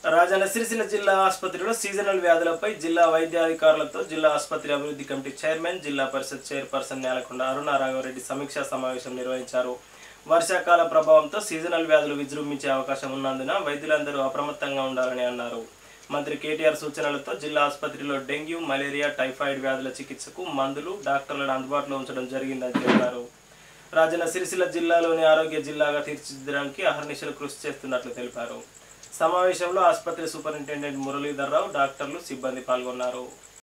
రాజన్న సిరిసిల్ల జిల్లా ఆసుపత్రిలో సీజనల్ వ్యాధులపై జిల్లా వైద్యాధికారులతో జిల్లా ఆసుపత్రి అభివృద్ధి కమిటీ చైర్మన్ జిల్లా పరిషత్ చైర్పర్సన్ నేలకొండ అరుణ రాఘవరెడ్డి సమీక్షా సమావేశం నిర్వహించారు వర్షాకాల ప్రభావంతో సీజనల్ వ్యాధులు విజృంభించే అవకాశం ఉన్నందున వైద్యులందరూ అప్రమత్తంగా ఉండాలని అన్నారు మంత్రి కేటీఆర్ సూచనలతో జిల్లా ఆసుపత్రిలో డెంగ్యూ మలేరియా టైఫాయిడ్ వ్యాధుల చికిత్సకు మందులు డాక్టర్లను అందుబాటులో ఉంచడం జరిగిందని తెలిపారు రాజన్న సిరిసిల్ల జిల్లాలోని ఆరోగ్య జిల్లాగా తీర్చిదిద్దడానికి అహర్నిశలు కృషి చేస్తున్నట్లు తెలిపారు సమావేశంలో ఆసుపత్రి సూపరింటెండెంట్ మురళీధర్రావు డాక్టర్లు సిబ్బంది పాల్గొన్నారు